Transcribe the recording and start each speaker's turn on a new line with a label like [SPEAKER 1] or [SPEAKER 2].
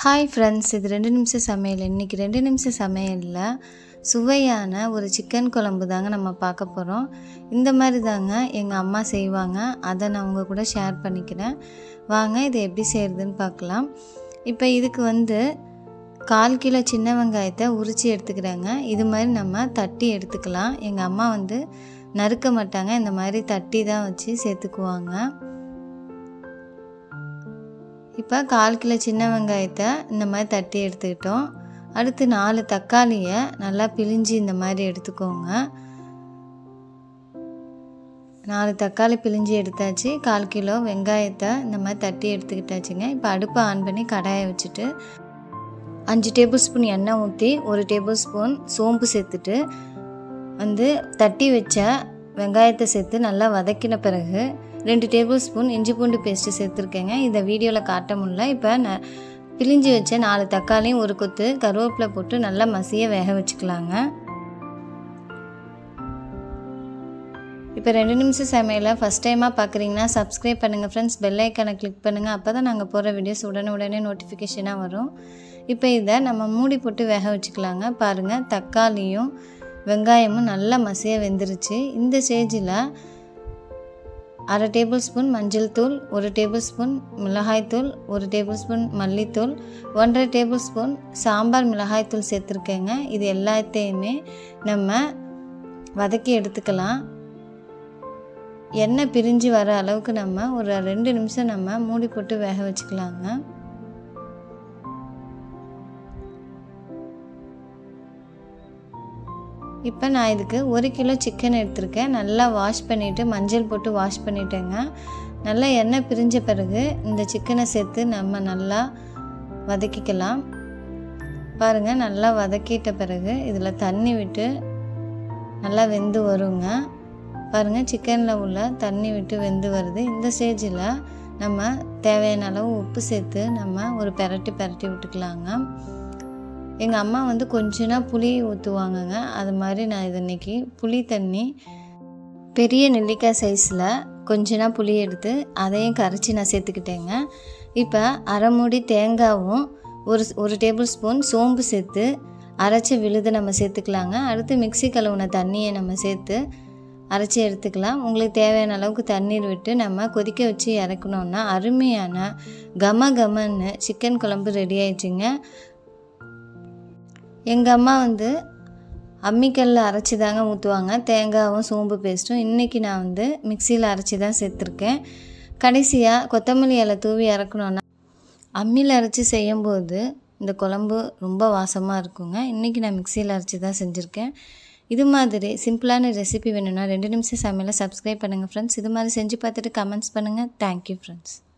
[SPEAKER 1] hi friends இது ரெண்டு நிமிஷம் சமையல் இன்றைக்கி ரெண்டு நிமிஷம் சமையலில் சுவையான ஒரு சிக்கன் குழம்பு தாங்க நம்ம பார்க்க போகிறோம் இந்த மாதிரி தாங்க எங்கள் அம்மா செய்வாங்க அதை நான் உங்கள் கூட ஷேர் பண்ணிக்கிறேன் வாங்க இதை எப்படி செய்கிறதுன்னு பார்க்கலாம் இப்போ இதுக்கு வந்து கால் கிலோ சின்ன வெங்காயத்தை உரித்து எடுத்துக்கிறேங்க இது மாதிரி நம்ம தட்டி எடுத்துக்கலாம் எங்கள் அம்மா வந்து நறுக்க மாட்டாங்க இந்த மாதிரி தட்டி தான் வச்சு சேர்த்துக்குவாங்க இப்போ கால் கிலோ சின்ன வெங்காயத்தை இந்த மாதிரி தட்டி எடுத்துக்கிட்டோம் அடுத்து நாலு தக்காளியை நல்லா பிழிஞ்சு இந்த மாதிரி எடுத்துக்கோங்க நாலு தக்காளி பிழிஞ்சு எடுத்தாச்சு கால் கிலோ வெங்காயத்தை இந்த மாதிரி தட்டி எடுத்துக்கிட்டாச்சுங்க இப்போ அடுப்பை ஆன் பண்ணி கடாயை வச்சுட்டு அஞ்சு டேபிள் ஸ்பூன் எண்ணெய் ஊற்றி ஒரு டேபிள் ஸ்பூன் சோம்பு சேர்த்துட்டு வந்து தட்டி வச்ச வெங்காயத்தை சேர்த்து நல்லா வதக்கின பிறகு ரெண்டு டேபிள் ஸ்பூன் இஞ்சி பூண்டு பேஸ்ட்டு சேர்த்துருக்கேங்க இதை வீடியோவில் காட்ட முடியல இப்போ நான் பிழிஞ்சு வச்ச நாலு தக்காளியும் ஒரு கொத்து கருவேப்பிலை போட்டு நல்லா மசிய வேக வச்சுக்கலாங்க இப்போ ரெண்டு நிமிஷம் சமையலை ஃபஸ்ட் டைமாக பார்க்குறீங்கன்னா சப்ஸ்கிரைப் பண்ணுங்கள் ஃப்ரெண்ட்ஸ் பெல் ஐக்கனை கிளிக் பண்ணுங்கள் அப்போ தான் நாங்கள் போகிற வீடியோஸ் உடனே உடனே நோட்டிஃபிகேஷனாக வரும் இப்போ இதை நம்ம மூடி போட்டு வேக வச்சுக்கலாங்க பாருங்கள் தக்காளியும் வெங்காயமும் நல்லா மசிய வெந்துருச்சு இந்த ஸ்டேஜில் அரை டேபிள் ஸ்பூன் மஞ்சள் தூள் ஒரு டேபிள் ஸ்பூன் மிளகாய்த்தூள் ஒரு டேபிள் ஸ்பூன் மல்லித்தூள் ஒன்றரை டேபிள் ஸ்பூன் சாம்பார் மிளகாய்த்தூள் சேர்த்துருக்கேங்க இது எல்லாத்தையுமே நம்ம வதக்கி எடுத்துக்கலாம் எண்ணெய் பிரிஞ்சு வர அளவுக்கு நம்ம ஒரு ரெண்டு நிமிஷம் நம்ம மூடி போட்டு வேக வச்சுக்கலாங்க இப்போ நான் இதுக்கு ஒரு கிலோ சிக்கன் எடுத்திருக்கேன் நல்லா வாஷ் பண்ணிவிட்டு மஞ்சள் போட்டு வாஷ் பண்ணிட்டேங்க நல்லா எண்ணெய் பிரிஞ்ச பிறகு இந்த சிக்கனை சேர்த்து நம்ம நல்லா வதக்கிக்கலாம் பாருங்கள் நல்லா வதக்கிட்ட பிறகு இதில் தண்ணி விட்டு நல்லா வெந்து வருங்க பாருங்கள் சிக்கனில் உள்ள தண்ணி விட்டு வெந்து வருது இந்த ஸ்டேஜில் நம்ம தேவையான அளவு உப்பு சேர்த்து நம்ம ஒரு பெரட்டி பெரட்டி விட்டுக்கலாங்க எங்கள் அம்மா வந்து கொஞ்சனா புளி ஊற்றுவாங்கங்க அது மாதிரி நான் இது இன்றைக்கி புளி தண்ணி பெரிய நெல்லிக்காய் சைஸில் கொஞ்சனா புளி எடுத்து அதையும் கரைச்சி நான் சேர்த்துக்கிட்டேங்க இப்போ அரை மூடி தேங்காவும் ஒரு ஒரு டேபிள் ஸ்பூன் சோம்பு சேர்த்து அரைச்சி விழுது நம்ம சேர்த்துக்கலாங்க அடுத்து மிக்சி கழுவுன தண்ணியை நம்ம சேர்த்து அரைச்சி எடுத்துக்கலாம் உங்களுக்கு தேவையான அளவுக்கு தண்ணீர் விட்டு நம்ம கொதிக்க வச்சு இறக்கணுன்னா அருமையான கம கமன்னு சிக்கன் குழம்பு ரெடி ஆயிடுச்சுங்க எங்கள் அம்மா வந்து அம்மிக்கல்லில் அரைச்சி தாங்க ஊற்றுவாங்க தேங்காயும் சோம்பு பேஸ்ட்டும் இன்றைக்கி நான் வந்து மிக்சியில் அரைச்சி தான் சேர்த்துருக்கேன் கடைசியாக கொத்தமல்லி இலை தூவி இறக்கணுன்னா அம்மியில் அரைச்சி செய்யும்போது இந்த குழம்பு ரொம்ப வாசமாக இருக்குங்க இன்றைக்கி நான் மிக்சியில் அரைச்சி தான் செஞ்சுருக்கேன் இது மாதிரி சிம்பிளான ரெசிபி வேணும்னா ரெண்டு நிமிஷம் சமையலை சப்ஸ்கிரைப் பண்ணுங்கள் ஃப்ரெண்ட்ஸ் இது மாதிரி செஞ்சு பார்த்துட்டு கமெண்ட்ஸ் பண்ணுங்கள் தேங்க்யூ ஃப்ரெண்ட்ஸ்